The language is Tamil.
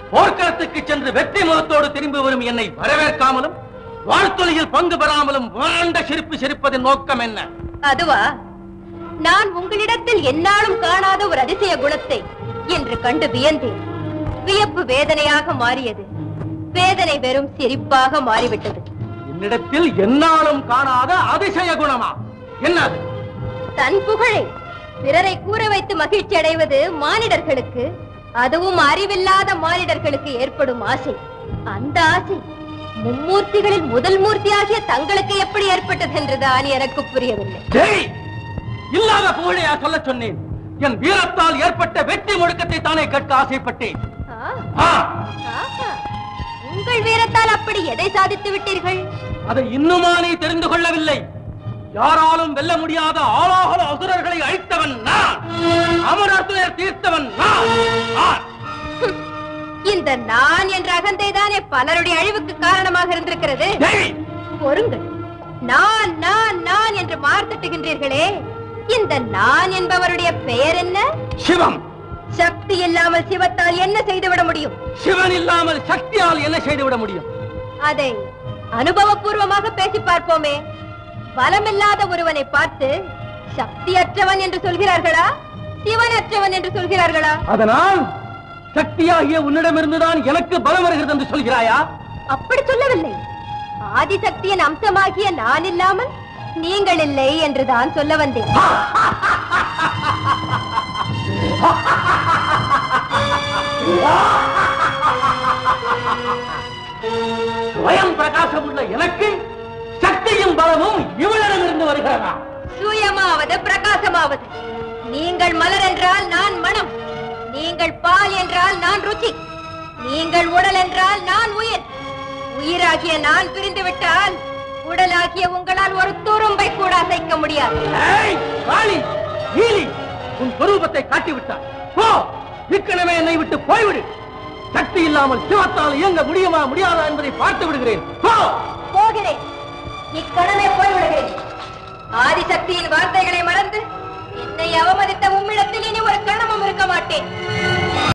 போர்க்களத்துக்கு சென்று வெற்றி முகத்தோடு திரும்பி வரும் என்னை வரவேற்காமலும் வாழ்த்தொழியில் பங்கு பெறாமலும் வாண்ட சிரிப்பு சிரிப்பதின் நோக்கம் என்ன அதுவா நான் உங்களிடத்தில் எந்நாளும் காணாத ஒரு அதிசய குணத்தை என்று கண்டு வியந்தேன் வியப்பு வேதனையாக மாறியது வேதனை வெறும் சிரிப்பாக மாறிவிட்டது என்னிடத்தில் எந்நாளும் காணாத அதிசய குணமா என்னது தன் புகழை பிறரை கூற வைத்து மகிழ்ச்சி அடைவது மானிடர்களுக்கு அதுவும் அறிவில்லாத மானிடர்களுக்கு ஏற்படும் ஆசை அந்த ஆசை மும்மூர்த்திகளில் முதல் மூர்த்தியாகிய தங்களுக்கு எப்படி ஏற்பட்டது என்றுதான் எனக்கு புரியவில்லை டேய், இல்லாத புகழையா சொல்ல சொன்னேன் என் வீரத்தால் ஏற்பட்ட வெற்றி முழக்கத்தை தானே கேட்க ஆசைப்பட்டேன் ஆ, ஆ, ஆஹா. உங்கள் வீரத்தால் அப்படி எதை சாதித்து விட்டீர்கள் அதை இன்னுமா நீ தெரிந்து கொள்ளவில்லை யாராலும் வெல்ல முடியாத ஆளாகல அசுரர்களை அழித்தவன் நான் அமரர் துயர் தீர்த்தவன் நான் நான். ஹம். இந்த நான் என்ற அகந்தைதானே பலருடைய அழிவுக்கு காரணமாக இருந்திருக்கிறது டேய், பொறுங்கள் நான் நான் நான் என்று மார்த்தட்டுகின்றீர்களே இந்த நான் என்பவருடைய பெயர் என்ன சிவம் சக்தி இல்லாமல் சிவத்தால் என்ன செய்துவிட முடியும் சிவன் இல்லாமல் சக்தியால் என்ன செய்துவிட முடியும் அதை அனுபவபூர்வமாக பேசி பார்ப்போமே பலமில்லாத ஒருவனை பார்த்து சக்தியற்றவன் என்று சொல்கிறார்களா சிவனற்றவன் என்று சொல்கிறார்களா அதனால் சக்தியாகிய உன்னிடமிருந்துதான் எனக்கு பலம் வருகிறது என்று சொல்கிறாயா அப்படி சொல்லவில்லை ஆதிசக்தியின் அம்சமாகிய நான் இல்லாமல் நீங்கள் இல்லை என்றுதான் சொல்ல வந்தேன் ஸ்வயம் பிரகாசம் உள்ள எனக்கு சக்தியும் பலமும் இவளிடமிருந்து வருகிறதா சுயமாவது பிரகாசமாவது நீங்கள் மலர் என்றால் நான் மனம் நீங்கள் பால் என்றால் நான் ருச்சி நீங்கள் உடல் என்றால் நான் உயிர் உயிராகிய நான் பிரிந்து விட்டால் உடலாகிய உங்களால் ஒரு துரும்பை கூட அசைக்க முடியாது ஏய், காளி, நீலி, உன் சொரூபத்தை காட்டிவிட்டாய் போ இக்கணமே என்னை விட்டு போய்விடு சக்தி இல்லாமல் சிவத்தால் இயங்க முடியுமா முடியாதா என்பதை பார்த்து விடுகிறேன் போ போகிறேன் இக்கணமே போய்விடுகிறேன் ஆதிசக்தியின் வார்த்தைகளை மறந்து என்னை அவமதித்த உம்மிடத்தில் இனி ஒரு கணமும் இருக்க மாட்டேன்